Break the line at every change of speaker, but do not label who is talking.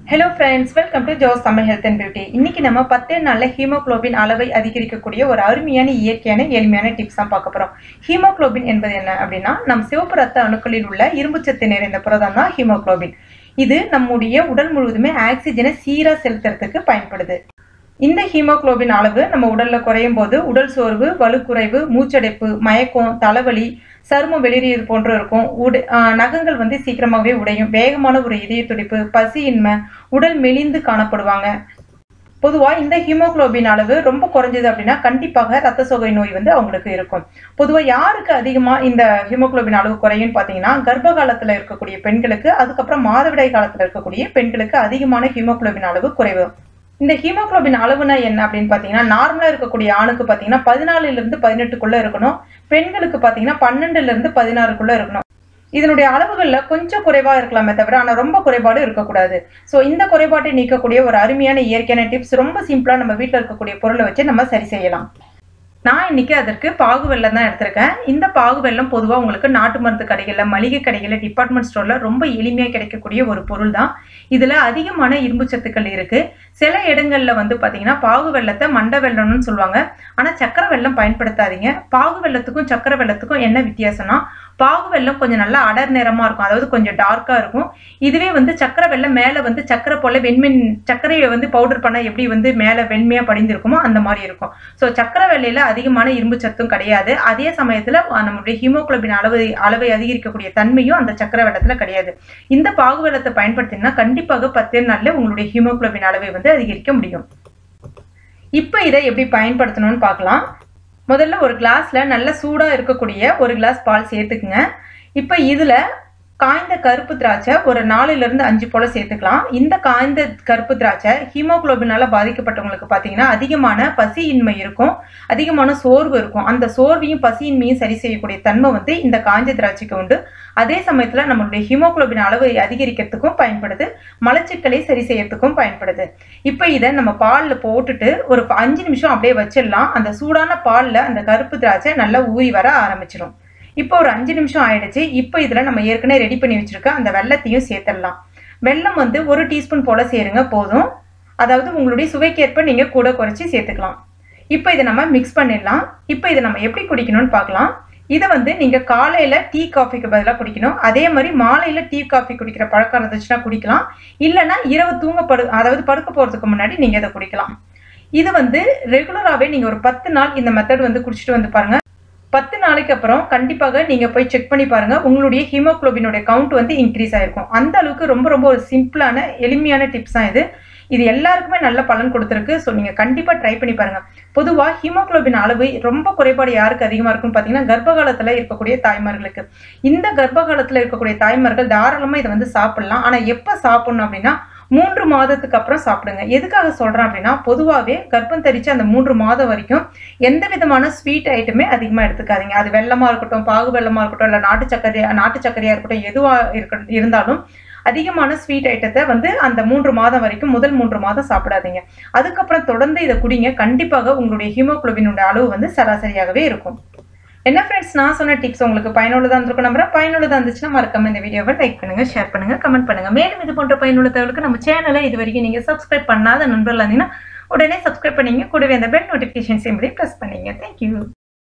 hello friends welcome to ஜோஸ் Tamil health and beauty இன்னைக்கு நம்ம பத்தே நாளில் ஹீமோகுளோபின் அளவை அதிகரிக்கக்கூடிய ஒரு அருமையான இயற்கையான எளிமையான டிப்ஸ் தான் பார்க்க போகிறோம் ஹீமோகுளோபின் என்பது என்ன அப்படின்னா நம் சிவப்பு ரத்த அணுக்களில் உள்ள இரும்புச்சத்து நிறைந்த புரதம் தான் ஹீமோகுளோபின் இது நம்முடைய உடல் முழுவதுமே ஆக்சிஜனை சீராக செலுத்துறதுக்கு பயன்படுது இந்த ஹீமோகுளோபின் அளவு நம்ம உடல்ல குறையும் போது உடல் சோர்வு வலுக்குறைவு மூச்சடைப்பு மயக்கம் தலைவலி சருமம் வெளியேறியது போன்று இருக்கும் உட ஆஹ் நகங்கள் வந்து சீக்கிரமாகவே உடையும் வேகமான ஒரு இதய துடிப்பு பசியின்மை உடல் மெலிந்து காணப்படுவாங்க பொதுவாக இந்த ஹீமோகுளோபின் அளவு ரொம்ப குறைஞ்சது அப்படின்னா கண்டிப்பாக ரத்த சோகை நோய் வந்து அவங்களுக்கு இருக்கும் பொதுவாக யாருக்கு அதிகமாக இந்த ஹீமோகுளோபின் அளவு குறையும்னு பார்த்தீங்கன்னா கர்ப்ப காலத்தில் இருக்கக்கூடிய பெண்களுக்கு அதுக்கப்புறம் மாதவிடாய் காலத்தில் இருக்கக்கூடிய பெண்களுக்கு அதிகமான ஹீமோகுளோபின் அளவு குறைவு இந்த ஹீமோகுளோபின் அளவுனா என்ன அப்படின்னு பார்த்தீங்கன்னா நார்மலாக இருக்கக்கூடிய ஆணுக்கு பார்த்தீங்கன்னா பதினாலுலேருந்து பதினெட்டுக்குள்ளே இருக்கணும் பெண்களுக்கு பார்த்தீங்கன்னா பன்னெண்டுலேருந்து பதினாறுக்குள்ளே இருக்கணும் இதனுடைய அளவுகளில் கொஞ்சம் குறைவாக இருக்கலாமே தவிர ஆனால் ரொம்ப குறைபாடு இருக்கக்கூடாது ஸோ இந்த குறைபாட்டை நீக்கக்கூடிய ஒரு அருமையான இயற்கையான டிப்ஸ் ரொம்ப சிம்பிளாக நம்ம வீட்டில் இருக்கக்கூடிய பொருளை வச்சு நம்ம சரி செய்யலாம் நான் இன்னைக்கு அதற்கு பாகு வெல்லம் தான் எடுத்திருக்கேன் இந்த பாகு வெல்லம் பொதுவாக உங்களுக்கு நாட்டு மருந்து கடைகளில் மளிகை கடைகளில் டிபார்ட்மெண்ட் ஸ்டோரில் ரொம்ப எளிமையாக கிடைக்கக்கூடிய ஒரு பொருள் தான் இதில் அதிகமான இரும்பு சத்துக்கள் இருக்குது சில இடங்களில் வந்து பார்த்தீங்கன்னா பாகு வெள்ளத்தை மண்டை வெல்லம்னு சொல்லுவாங்க ஆனால் சக்கரை வெல்லம் பயன்படுத்தாதீங்க பாகு வெள்ளத்துக்கும் சக்கரை வெள்ளத்துக்கும் என்ன வித்தியாசம்னா பாகு வெல்லம் கொஞ்சம் நல்லா அடர் நிறமாக இருக்கும் அதாவது கொஞ்சம் டார்க்காக இருக்கும் இதுவே வந்து சக்கரை வெல்லம் மேலே வந்து சக்கரை போல் வெண்மென் சர்க்கரையை வந்து பவுடர் பண்ணால் எப்படி வந்து மேலே வெண்மையாக படிந்திருக்குமோ அந்த மாதிரி இருக்கும் ஸோ சக்கரை வெள்ளையில் அதிகமான இரும்பு சத்தும் கிடையாது அதே சமயத்தில் நம்மளுடைய ஹீமோகுளோபின் அளவு அளவை அதிகரிக்கக்கூடிய தன்மையும் அந்த சக்கரை வெள்ளத்தில் கிடையாது இந்த பாகு வெள்ளத்தை பயன்படுத்தினா கண்டிப்பாக பத்தே நாளில் உங்களுடைய ஹீமோகுளோபின் அளவை வந்து அதிகரிக்க முடியும் இப்போ இதை எப்படி பயன்படுத்தணும்னு பார்க்கலாம் முதல்ல ஒரு கிளாஸில் நல்ல சூடாக இருக்கக்கூடிய ஒரு கிளாஸ் பால் சேர்த்துக்குங்க இப்போ இதில் காய்ந்த கருப்பு திராட்சை ஒரு நாலுலேருந்து அஞ்சு போல் சேர்த்துக்கலாம் இந்த காய்ந்த கருப்பு திராட்சை ஹீமோகுளோபினால் பாதிக்கப்பட்டவங்களுக்கு பார்த்தீங்கன்னா அதிகமான பசியின்மை இருக்கும் அதிகமான சோர்வு இருக்கும் அந்த சோர்வையும் பசியின்மையும் சரி செய்யக்கூடிய தன்மை வந்து இந்த காய்ந்த திராட்சைக்கு உண்டு அதே சமயத்தில் நம்மளுடைய ஹீமோகுளோபின் அளவு அதிகரிக்கிறதுக்கும் பயன்படுது மலச்சிக்கலை சரி செய்யறதுக்கும் பயன்படுது இப்போ இதை நம்ம பாலில் போட்டுட்டு ஒரு அஞ்சு நிமிஷம் அப்படியே வச்சிடலாம் அந்த சூடான பாலில் அந்த கருப்பு திராட்சை நல்லா ஊறி வர ஆரம்பிச்சிடும் இப்போ ஒரு அஞ்சு நிமிஷம் ஆயிடுச்சு இப்போ இதில் நம்ம ஏற்கனவே ரெடி பண்ணி வச்சிருக்க அந்த வெள்ளத்தையும் சேர்த்துடலாம் வெள்ளம் வந்து ஒரு டீஸ்பூன் போல் சேருங்க போதும் அதாவது உங்களுடைய சுவைக்கேற்ப நீங்கள் கூட குறைச்சி சேர்த்துக்கலாம் இப்போ இதை நம்ம மிக்ஸ் பண்ணிடலாம் இப்போ இதை நம்ம எப்படி குடிக்கணும்னு பார்க்கலாம் இதை வந்து நீங்கள் காலையில் டீ காஃபிக்கு பதிலாக குடிக்கணும் அதே மாதிரி மாலையில் டீ காஃபி குடிக்கிற பழக்கம் இருந்துச்சுன்னா குடிக்கலாம் இல்லைன்னா இரவு தூங்க படு அதாவது படுக்க போகிறதுக்கு முன்னாடி நீங்கள் இதை குடிக்கலாம் இது வந்து ரெகுலராகவே நீங்கள் ஒரு பத்து நாள் இந்த மெத்தட் வந்து குடிச்சிட்டு வந்து பாருங்கள் பத்து நாளைக்கு அப்புறம் கண்டிப்பாக நீங்கள் போய் செக் பண்ணி பாருங்கள் உங்களுடைய ஹீமோக்ளோபினுடைய கவுண்ட் வந்து இன்க்ரீஸ் ஆகிருக்கும் அந்த அளவுக்கு ரொம்ப ரொம்ப ஒரு சிம்பிளான எளிமையான டிப்ஸ் தான் இது இது எல்லாருக்குமே நல்ல பலன் கொடுத்துருக்கு ஸோ நீங்கள் கண்டிப்பாக ட்ரை பண்ணி பாருங்கள் பொதுவாக ஹீமோக்ளோபின் அளவு ரொம்ப குறைபாடு யாருக்கு அதிகமாக இருக்குன்னு பார்த்தீங்கன்னா கர்ப்ப காலத்தில் இருக்கக்கூடிய தாய்மார்களுக்கு இந்த கர்ப்ப காலத்தில் இருக்கக்கூடிய தாய்மார்கள் தாராளமாக இதை வந்து சாப்பிடலாம் ஆனால் எப்போ சாப்பிடணும் அப்படின்னா மூன்று மாதத்துக்கு அப்புறம் சாப்பிடுங்க எதுக்காக சொல்கிறேன் அப்படின்னா பொதுவாகவே கர்ப்பம் தரிச்சு அந்த மூன்று மாதம் வரைக்கும் எந்த விதமான ஸ்வீட் ஐட்டமே அதிகமாக எடுத்துக்காதீங்க அது வெள்ளமாக இருக்கட்டும் பாகு வெள்ளமாக இருக்கட்டும் இல்லை நாட்டு சக்கரையா நாட்டு சக்கரையாக இருக்கட்டும் எதுவாக இருக்க இருந்தாலும் அதிகமான ஸ்வீட் ஐட்டத்தை வந்து அந்த மூன்று மாதம் வரைக்கும் முதல் மூன்று மாதம் சாப்பிடாதீங்க அதுக்கப்புறம் தொடர்ந்து இதை குடிங்க கண்டிப்பாக உங்களுடைய ஹீமோகுளோபினோட அளவு வந்து சராசரியாகவே இருக்கும் என்ன ஃப்ரெண்ட்ஸ் நான் சொன்ன டிப்ஸ் உங்களுக்கு பயனுள்ளதாக இருந்திருக்கும் நம்புறேன் பயனுள்ளதாக இருந்துச்சுன்னா மறக்காம இந்த வீடியோவை லைக் பண்ணுங்க ஷேர் பண்ணுங்க கமெண்ட் பண்ணுங்க மேலும் இது போன்ற பயனுள்ள தகவலுக்கு நம்ம சேனலை இது வரைக்கும் நீங்க சப்ஸ்கிரைப் பண்ணாத நண்பர்கள் இருந்தீங்கன்னா உடனே சப்ஸ்கிரைப் பண்ணீங்க கூடவே அந்த பெல் நோட்டிஃபிகேஷன் சிம்பிளையும் ப்ரெஸ் பண்ணீங்க தேங்க்யூ